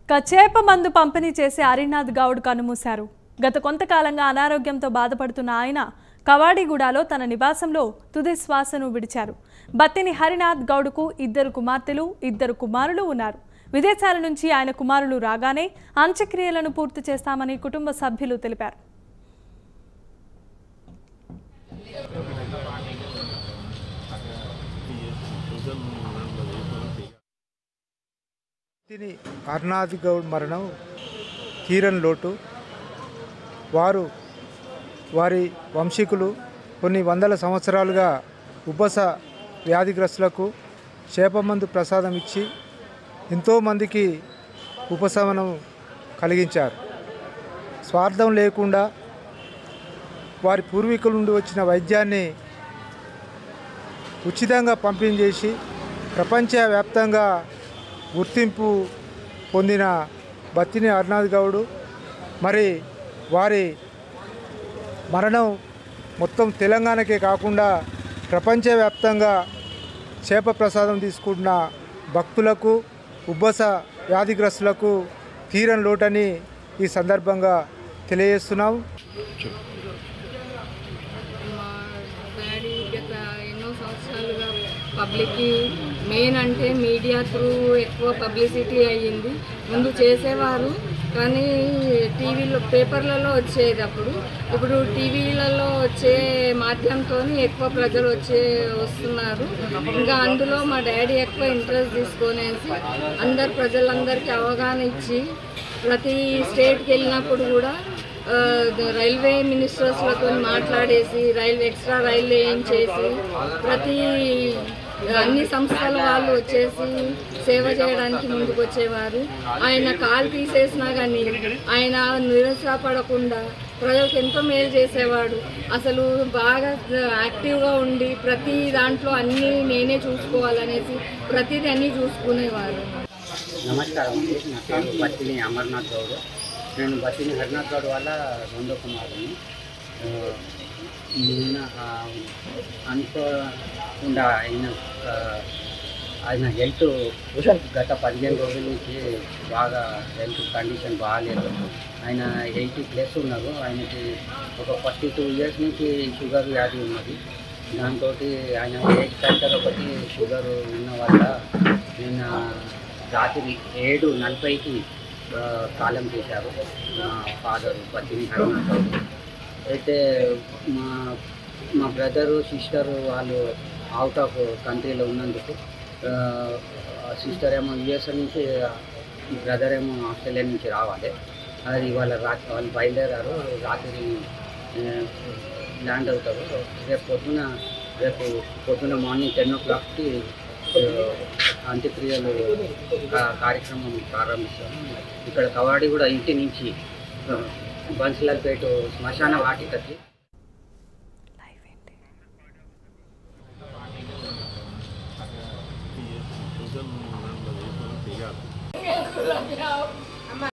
ఇక చేప మందు పంపిణీ చేసే హరినాథ్ గౌడ్ కన్నుమూశారు గత కొంతకాలంగా అనారోగ్యంతో బాధపడుతున్న ఆయన కవాడిగూడలో తన నివాసంలో తుది శ్వాసను విడిచారు బత్తిని హరినాథ్ గౌడ్కు ఇద్దరు కుమార్తెలు ఇద్దరు కుమారులు ఉన్నారు విదేశాల నుంచి ఆయన కుమారులు రాగానే అంత్యక్రియలను పూర్తి చేస్తామని కుటుంబ సభ్యులు తెలిపారు తిని అర్నాథ్ గౌడ్ మరణం తీరని లోటు వారు వారి వంశీకులు కొన్ని వందల సంవత్సరాలుగా ఉబ్బస వ్యాధిగ్రస్తులకు చేపమందు ప్రసాదం ఇచ్చి ఎంతోమందికి ఉపశమనం కలిగించారు స్వార్థం లేకుండా వారి పూర్వీకుల నుండి వచ్చిన వైద్యాన్ని ఉచితంగా పంపిణీ చేసి ప్రపంచవ్యాప్తంగా గుర్తింపు పొందిన బత్తిని అరుణాథ్ గౌడు మరి వారి మరణం మొత్తం తెలంగాణకే కాకుండా ప్రపంచవ్యాప్తంగా చేప ప్రసాదం తీసుకుంటున్న భక్తులకు ఉబ్బస వ్యాధిగ్రస్తులకు తీరని లోటని ఈ సందర్భంగా తెలియజేస్తున్నాం మా డాడీ గత ఎన్నో సంవత్సరాలుగా పబ్లిక్కి మెయిన్ అంటే మీడియా త్రూ ఎక్కువ పబ్లిసిటీ అయ్యింది ముందు చేసేవారు కానీ టీవీలో పేపర్లలో వచ్చేది అప్పుడు ఇప్పుడు టీవీలలో వచ్చే మాధ్యమంతో ఎక్కువ ప్రజలు వచ్చే వస్తున్నారు ఇంకా అందులో మా డాడీ ఎక్కువ ఇంట్రెస్ట్ తీసుకొనేసి అందరు ప్రజలందరికీ అవగాహన ఇచ్చి ప్రతి స్టేట్కి వెళ్ళినప్పుడు కూడా ఆ, రైల్వే మినిస్టర్స్లతో మాట్లాడేసి రైల్వే ఎక్స్ట్రా రైలు వేయించేసి ప్రతి అన్ని సంస్థల వాళ్ళు వచ్చేసి సేవ చేయడానికి ముందుకు వచ్చేవారు ఆయన కాలు తీసేసినా కానీ ఆయన నిరుత్సాహపడకుండా ప్రజలకు ఎంతో మేలు చేసేవాడు అసలు బాగా యాక్టివ్గా ఉండి ప్రతి దాంట్లో అన్నీ నేనే చూసుకోవాలనేసి ప్రతిదీ అన్నీ చూసుకునేవారు నమస్కారం అండి నా పేరు బత్తిని అమర్నాథ్ గౌడ్ నేను బత్తిని హరినాథ్ గౌడ్ వాళ్ళ రెండో కుమారుని ఆ, నిన్న ఆ, అనుకోకుండా ఆయన ఆ, ఆయన హెల్త్ గత పదిహేను రోజుల నుంచి బాగా హెల్త్ కండిషన్ బాగాలేదు ఆయన ఎయిటీ ప్లస్ ఉన్నారు ఆయనకి ఒక ఫార్టీ టూ ఇయర్స్ నుంచి షుగర్ వ్యాధి ఉన్నది దాంతో ఆయన ఏజ్ సెంటర్ ఒకటి షుగర్ ఉన్న వల్ల నిన్న రాత్రి ఏడు నలభైకి ఆ, కాలం చేశారు మా ఫాదరు పద్దెనిమిది హరినాథ్ అయితే మా మా బ్రదరు సిస్టర్ వాళ్ళు అవుట్ ఆఫ్ కంట్రీలో ఉన్నందుకు సిస్టర్ ఏమో యుఎస్ఏ నుంచి బ్రదర్ ఏమో ఆస్ట్రేలియా నుంచి రావాలి అది ఇవాళ రాత్రి వాళ్ళు బయలుదేరారు రాత్రి ల్యాండ్ అవుతారు రేపు పొద్దున రేపు పొద్దున మార్నింగ్ టెన్ ఓ క్లాక్కి అంత్యక్రియలు కా- కార్యక్రమం ప్రారంభిస్తాము ఇక్కడ కవాడి కూడా ఇంటి నుంచి బన్సిలాల్పేట శ్మశాన వాటికకి